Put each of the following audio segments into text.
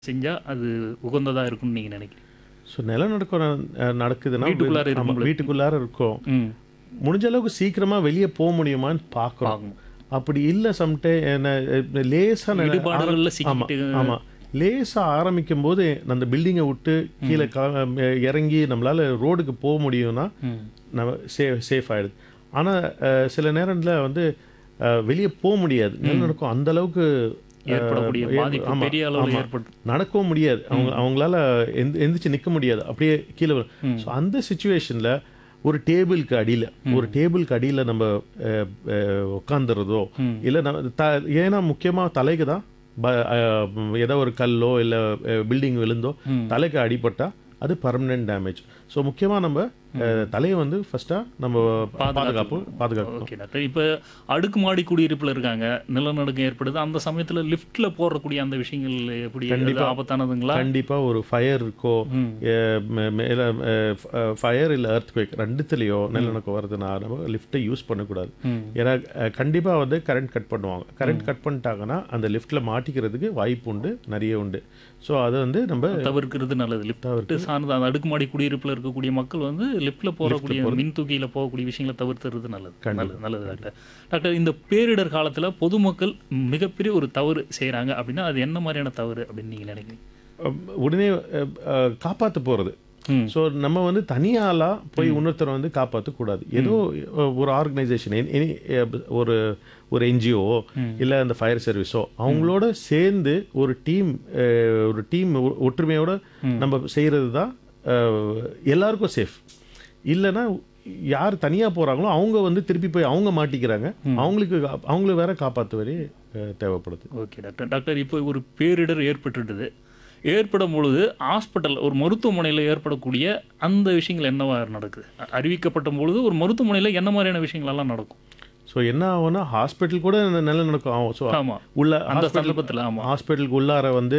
செஞ்சா அது உகந்ததா இருக்கும்னு நீங்க நினைக்கிறீங்க ஸோ நிலநடுக்கம் ந- நடக்குதுன்னா வீட்டுக்குள்ளார ஆமா, இருக்கும்போது. வீட்டுக்குள்ளார இருக்கும் ம் முடிஞ்ச அளவுக்கு சீக்கிரமா வெளியே போக முடியுமான்னு பார்க்கணும் ஆகும் அப்படி இல்லை சம்டைம் லேசா நில- இடுபாடுகள்ல ஆமா சிக்கிட்டு ஆமா லேசா ஆரம்பிக்கும் போது அந்த பில்டிங்கை விட்டு கீழே க- இறங்கி நம்மளால ரோடுக்கு போக முடியும்னா ம் நம்ம சே சேஃப் ஆயிடுது ஆனா அஹ், சில நேரத்துல வந்து அஹ், வெளியே போக முடியாது நிலநடுக்கம் அந்த அளவுக்கு அஹ், ஏற்படக்கூடிய ஏற்ப- பாதிப்பு ஆமா, பெரிய அளவில் ஆமா. ஏற்பட்டு நடக்கவும் முடியாது அவங்க அவங்களால எந்த எந்திரிச்சு நிற்க முடியாது அப்படியே கீழே வரும் ஸோ அந்த சுச்சுவேஷனில் ஒரு டேபிளுக்கு அடியில் ஒரு டேபிளுக்கு அடியில் நம்ம உட்காந்துறதோ இல்லை நம்ம த ஏன்னா முக்கியமாக தலைக்கு தான் ப- அஹ், ஏதோ ஒரு கல்லோ இல்லை பில்டிங் விழுந்தோ தலைக்கு அடிபட்டா அது பர்மனெண்ட் டேமேஜ் ஸோ முக்கியமாக நம்ம அஹ், தலையை வந்து ஃபர்ஸ்ட்டாக நம்ம பாதுகாப்பு பாதுகாக்கணும் ஓகே டாக்டர் இப்போ அடுக்குமாடி குடியிருப்பில் இருக்காங்க நிலநடுக்கம் ஏற்படுது அந்த சமயத்தில் லிஃப்ட்ல போடக்கூடிய அந்த விஷயங்கள் எப்படி அது ஆபத்தானதுங்களா கண்டிப்பா ஒரு ஃபயர் இருக்கோ ம். அஹ் மே- மேல ஃபயர் இல்ல எர்த் குவேக் ரெண்டுத்துலயோ நிலநடுக்கம் வருதுன்னா நம்ம லிஃப்ட்டை யூஸ் பண்ணக்கூடாது ம். ஏன்னா அஹ், கண்டிப்பா வந்து கரண்ட் கட் பண்ணுவாங்க கரண்ட் கட் பண்ணிட்டாங்கன்னா அந்த லிஃப்ட்ல மாட்டிக்கிறதுக்கு வாய்ப்பு உண்டு நிறைய உண்டு ஸோ அது வந்து நம்ம தவிர்க்கிறது நல்லது லிஃப்ட் சார்ந்த அந்த அடுக்குமாடி குடியிருப்பில் இருக்கக்கூடிய மக்கள் வந்து லிஃப்ட்ல போகக்கூடிய மின் தூக்கியில போகக்கூடிய விஷயங்களை தவிர்த்துறது நல்லது நல்லது நல்லது டாக்டர் டாக்டர் இந்த பேரிடர் காலத்துல பொதுமக்கள் மிகப்பெரிய ஒரு தவறு செய்றாங்க அப்படின்னா அது என்ன மாதிரியான தவறு அப்படின்னு நீங்க நினைக்கிறீங்க அஹ், உடனே அஹ், அஹ், காப்பாத்த போறது ம். ஸோ நம்ம வந்து தனியாளா போய் இன்னொருத்தரை வந்து காப்பாற்றக்கூடாது ஏதோ அஹ், ஒரு ஆர்கனைசேஷன் எனி ஒரு ஒரு என்ஜிஓ இல்லை அந்த ஃபயர் சர்வீஸோ அவங்களோட சேர்ந்து ஒரு டீம் ஒரு டீம் ஒற்றுமையோட நம்ம செய்கிறது தான் அஹ், எல்லாருக்கும் சேஃப் இல்லைன்னா யார் தனியாக போகிறாங்களோ அவங்க வந்து திருப்பி போய் அவங்க மாட்டிக்கிறாங்க அவங்களுக்கு கா- அவங்கள வேற காப்பாற்றுவதே தேவைப்படுது ஓகே டாக்டர் டாக்டர் இப்போ ஒரு பேரிடர் ஏற்பட்டுடுது ஏற்படும் பொழுது ஹாஸ்பிட்டல் ஒரு மருத்துவமனையில் ஏற்படக்கூடிய அந்த விஷயங்கள் என்னவா நடக்குது அ- அறிவிக்கப்பட்ட பொழுது ஒரு மருத்துவமனையில் என்ன மாதிரியான விஷயங்கள் எல்லாம் நடக்கும் ஸோ என்ன ஆகும்னா ஹாஸ்பிட்டல் கூட இந்த நில நடக்கும் ஆகும் ஸோ ஆமா உள்ள அந்த சந்தர்ப்பத்தில் ஆமா ஹாஸ்பிட்டலுக்கு உள்ளார வந்து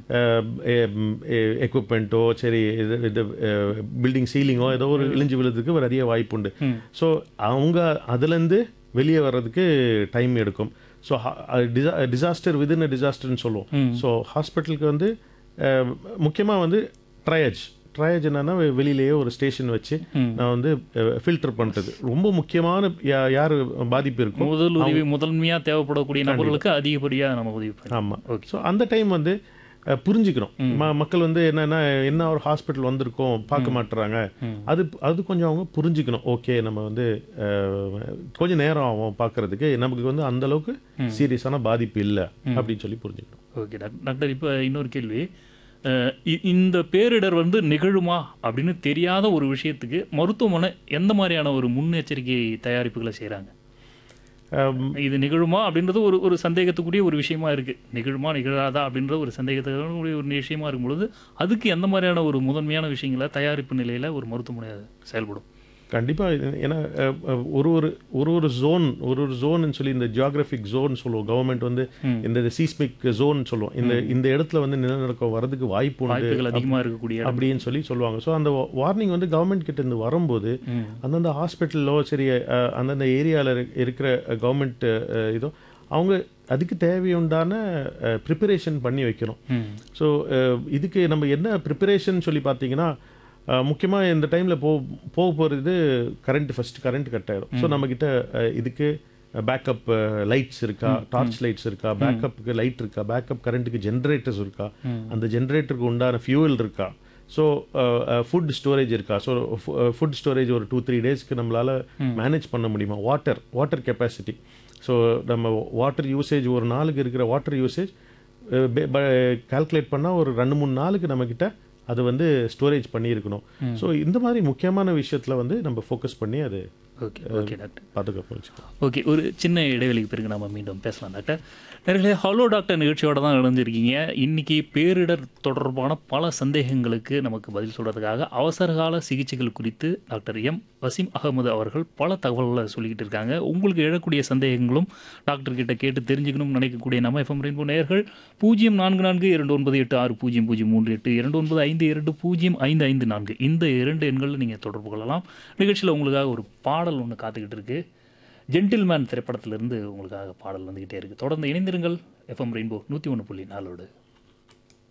எக்யூப்மெண்ட்டோ சரி இது இது பில்டிங் சீலிங்கோ ஏதோ ஒரு இழிஞ்சு விழுறதுக்கு நிறைய வாய்ப்பு உண்டு ஸோ அவங்க அதுலேருந்து வெளியே வர்றதுக்கு டைம் எடுக்கும் ஸோ டிசாஸ்டர் விதின் டிசாஸ்டர்னு சொல்லுவோம் ஸோ ஹாஸ்பிட்டலுக்கு வந்து முக்கியமாக வந்து ட்ரையேஜ் ட்ரையேஜ் என்னன்னா வெ- வெளியிலேயே ஒரு ஸ்டேஷன் வச்சு நான் வந்து ஃபில்டர் பண்ணுறது ரொம்ப முக்கியமான யா- யார் பாதிப்பு இருக்கும் முதல் உதவி முதன்மையா தேவைப்படக்கூடிய நபர்களுக்கு அதிகப்படியா நம்ம உதவி பண்ணணும் ஆமாம் ஓகே ஸோ அந்த டைம் வந்து அஹ், புரிஞ்சுக்கணும் ம மக்கள் வந்து என்னன்னா என்ன ஒரு ஹாஸ்பிட்டல் வந்திருக்கோம் பார்க்க மாட்டுறாங்க அது அது கொஞ்சம் அவங்க புரிஞ்சுக்கணும் ஓகே நம்ம வந்து அஹ், கொஞ்சம் நேரம் ஆகும் பார்க்கறதுக்கு நமக்கு வந்து அந்த அளவுக்கு சீரியஸான பாதிப்பு இல்லை அப்படின்னு சொல்லி புரிஞ்சுக்கணும் ஓகே டாக்டர் டாக்டர் இப்போ இன்னொரு கேள்வி அஹ் இ- இந்த பேரிடர் வந்து நிகழுமா அப்படின்னு தெரியாத ஒரு விஷயத்துக்கு மருத்துவமனை எந்த மாதிரியான ஒரு முன்னெச்சரிக்கை தயாரிப்புகளை செய்கிறாங்க அஹ், இது நிகழுமா அப்படின்றது ஒரு ஒரு சந்தேகத்துக்குரிய ஒரு விஷயமா இருக்கு நிகழுமா நிகழாதா அப்படின்ற ஒரு சந்தேகத்துக்குரிய ஒரு விஷயமா இருக்கும் பொழுது அதுக்கு எந்த மாதிரியான ஒரு முதன்மையான விஷயங்களை தயாரிப்பு நிலையில ஒரு மருத்துவமனை செயல்படும் கண்டிப்பா இது ஏன்னா அஹ், அஹ், ஒரு ஒரு ஒரு ஒரு ஜோன் ஒரு ஒரு ஜோன்னு சொல்லி இந்த ஜியாகிரபிக் ஜோன் சொல்லுவோம் கவர்மெண்ட் வந்து இந்த சீஸ்மிக் ஜோன் சொல்லுவோம் இந்த இந்த இடத்துல வந்து நிலநடுக்கம் வரதுக்கு வாய்ப்பு உண்டு வாய்ப்புகள் அதிகமா இருக்கக்கூடிய இடம். அப்படின்னு சொல்லி சொல்லுவாங்க ஸோ அந்த வார்னிங் வந்து கவர்மெண்ட் கிட்ட இருந்து வரும்போது அந்தந்த ஹாஸ்பிட்டலோ சரி அஹ், அந்தந்த ஏரியாவில் இருக்கிற கவர்மெண்ட் இதோ அவங்க அதுக்கு தேவையுண்டான ப்ரிப்பரேஷன் பண்ணி வைக்கணும் ம். ஸோ இதுக்கு நம்ம என்ன ப்ரிப்பரேஷன் சொல்லி பார்த்தீங்கன்னா முக்கியமாக இந்த டைமில் போ போக போகிறது கரண்ட் ஃபர்ஸ்ட் கரண்ட் கட் ஆயிடும் ஸோ நம்மக்கிட்ட இதுக்கு பேக்கப் லைட்ஸ் இருக்கா டார்ச் லைட்ஸ் இருக்கா பேக்கப்புக்கு லைட் இருக்கா பேக்கப் கரண்ட்டுக்கு ஜென்ரேட்டர்ஸ் இருக்கா அந்த ஜென்ரேட்டருக்கு உண்டான ஃபியூவல் இருக்கா ஸோ ஃபுட் ஸ்டோரேஜ் இருக்கா ஸோ ஃபுட் ஸ்டோரேஜ் ஒரு டூ த்ரீ டேஸ்க்கு நம்மளால் மேனேஜ் பண்ண முடியுமா வாட்டர் வாட்டர் கெப்பாசிட்டி ஸோ நம்ம வாட்டர் யூசேஜ் ஒரு நாளுக்கு இருக்கிற வாட்டர் யூசேஜ் கால்குலேட் பண்ணால் ஒரு ரெண்டு மூணு நாளுக்கு நம்மக்கிட்ட அது வந்து ஸ்டோரேஜ் பண்ணியிருக்கணும் ஸோ இந்த மாதிரி முக்கியமான விஷயத்தில் வந்து நம்ம ஃபோக்கஸ் பண்ணி அது ஓகே ஓகே டாக்டர் பாதுகாப்பு வச்சுக்கலாம் ஓகே ஒரு சின்ன இடைவெளிக்கு பிறகு நம்ம மீண்டும் பேசலாம் டாக்டர் நேர்களே ஹலோ டாக்டர் நிகழ்ச்சியோட தான் இணைஞ்சிருக்கீங்க இன்னைக்கு பேரிடர் தொடர்பான பல சந்தேகங்களுக்கு நமக்கு பதில் சொல்றதுக்காக அவசரகால சிகிச்சைகள் குறித்து டாக்டர் எம் வசீம் அகமது அவர்கள் பல தகவல்களை சொல்லிக்கிட்டு இருக்காங்க உங்களுக்கு எழக்கூடிய சந்தேகங்களும் டாக்டர் கிட்ட கேட்டு தெரிஞ்சுக்கணும்னு நினைக்கக்கூடிய நம்ம எஃப்எம் ரெயின்போ நேயர்கள் பூஜ்ஜியம் நான்கு நான்கு இரண்டு ஒன்பது எட்டு ஆறு பூஜ்ஜியம் பூஜ்ஜியம் மூன்று எட்டு இரண்டு ஒன்பது ஐந்து இரண்டு பூஜ்ஜியம் ஐந்து ஐந்து நான்கு இந்த இரண்டு எண்களில் நீங்கள் தொடர்பு கொள்ளலாம் நிகழ்ச்சியில் உங்களுக்காக ஒரு பாடல் ஒன்று காத்துக்கிட்டு இருக்கு ஜென்டில்மேன் திரைப்படத்திலிருந்து உங்களுக்காக பாடல் வந்துக்கிட்டே இருக்குது தொடர்ந்து இணைந்திருங்கள் எஃப்எம் ரெயின்போ நூற்றி ஒன்று புள்ளி நாலோடு